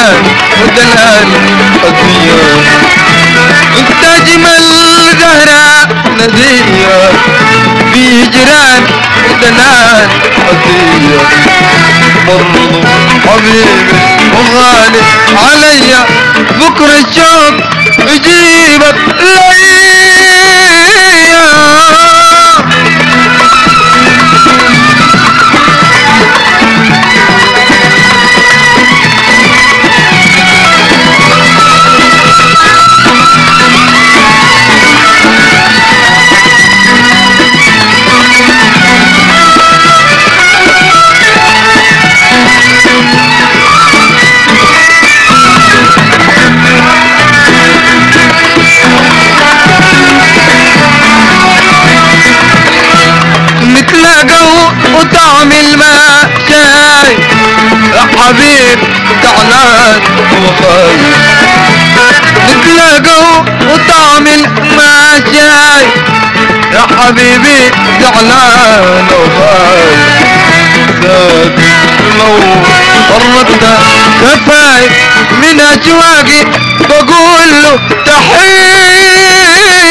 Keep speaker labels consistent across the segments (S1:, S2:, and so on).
S1: جمال ودلال قضية انت اجمل زهرة نزية في جيران ودلال قضية برضو حبيبي وغالي عليا بكرة الشوق يجيبك ليا نتلاقوا وطعم الماء شاي يا حبيب زعلان وخايف نتلاقوا وطعم الماء شاي يا حبيبي زعلان وخايف زاد لو فرقت كفاي من أجواقي بقول له تحية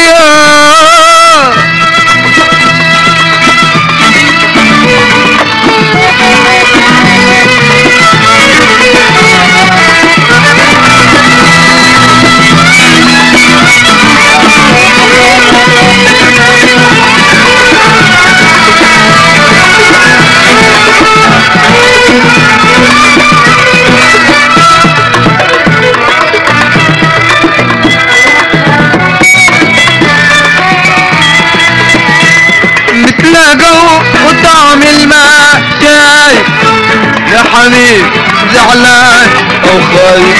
S1: نتلاقوا وطعم الماء جاي يا حبيب زعلان او خايف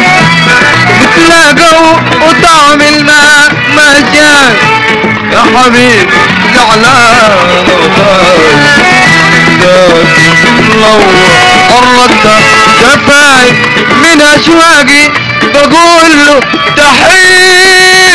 S1: نتلاقوا وطعم الماء ما جاي يا حبيب زعلان او خايف لو قربت كفاي من اشواقي بقول له تحيه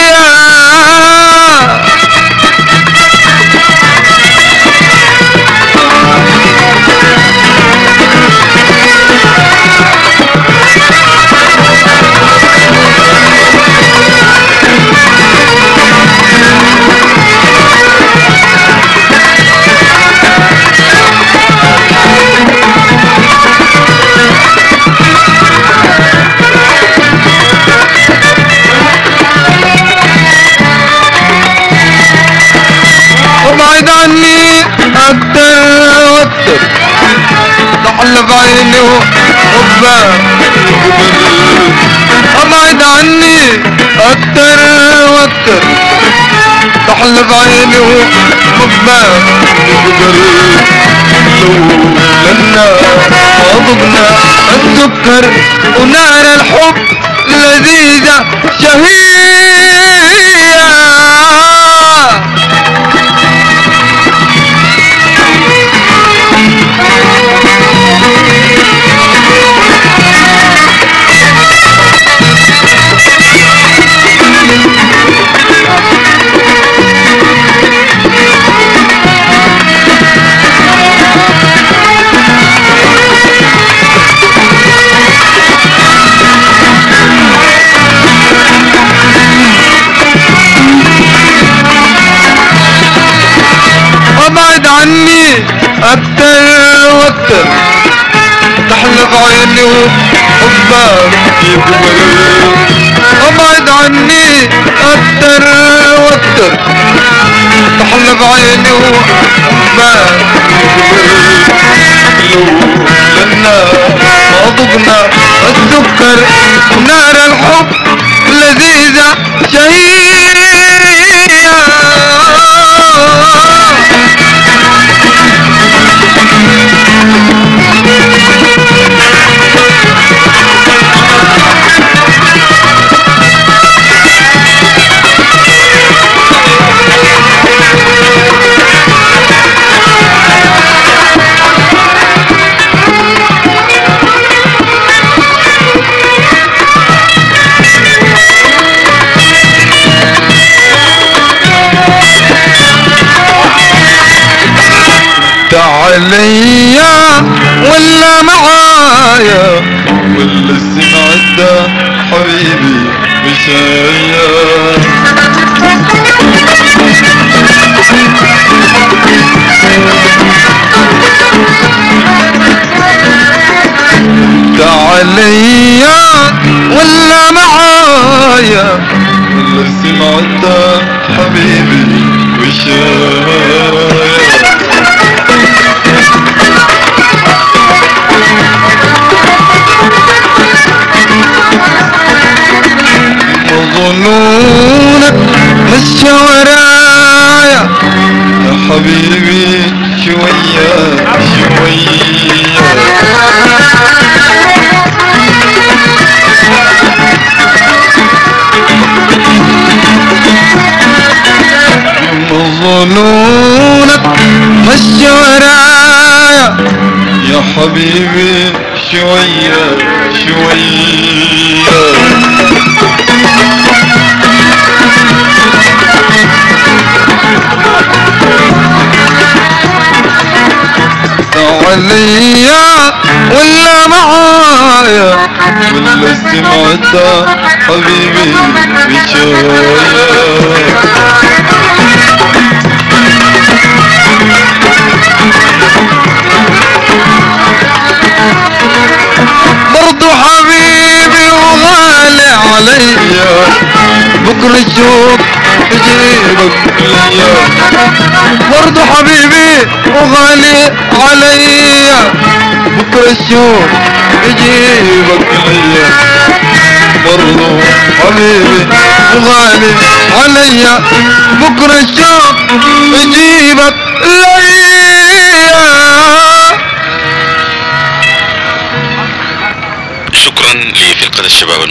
S1: وبعد عني اكتر واكتر تحلف عيني وحبها ابعد عني اكتر واكتر تحلف عيني وحبها لنا وضبنا السكر ونار الحب لذيذة شهية وابعد عني اكتر واكتر تحلف عيني وحبك يقبل وابعد عني اكتر واكتر تحلف عيني وحبك يقبل لنا ما ضبنا السكر ونار الحب لذيذة شهية عليا ولا معايا ولا حبيبي مشايا تعاليا ولا معايا ولا سمعت حبيبي وشايا وظنونك مشى ورايا يا حبيبي شوية شوية وظنونك مشى ورايا يا حبيبي شوية شوية عليا ولا معايا ولا سمعت حبيبي بشايا برضو حبيبي وغالي عليا بكرة الشوق يجيبك ليا برضو حبيبي وغالي عليا بكرة الشوق يجيبك ليا برضو حبيبي وغالي عليا بكرة الشوق يجيبك ليا
S2: شكرا لفرقة الشباب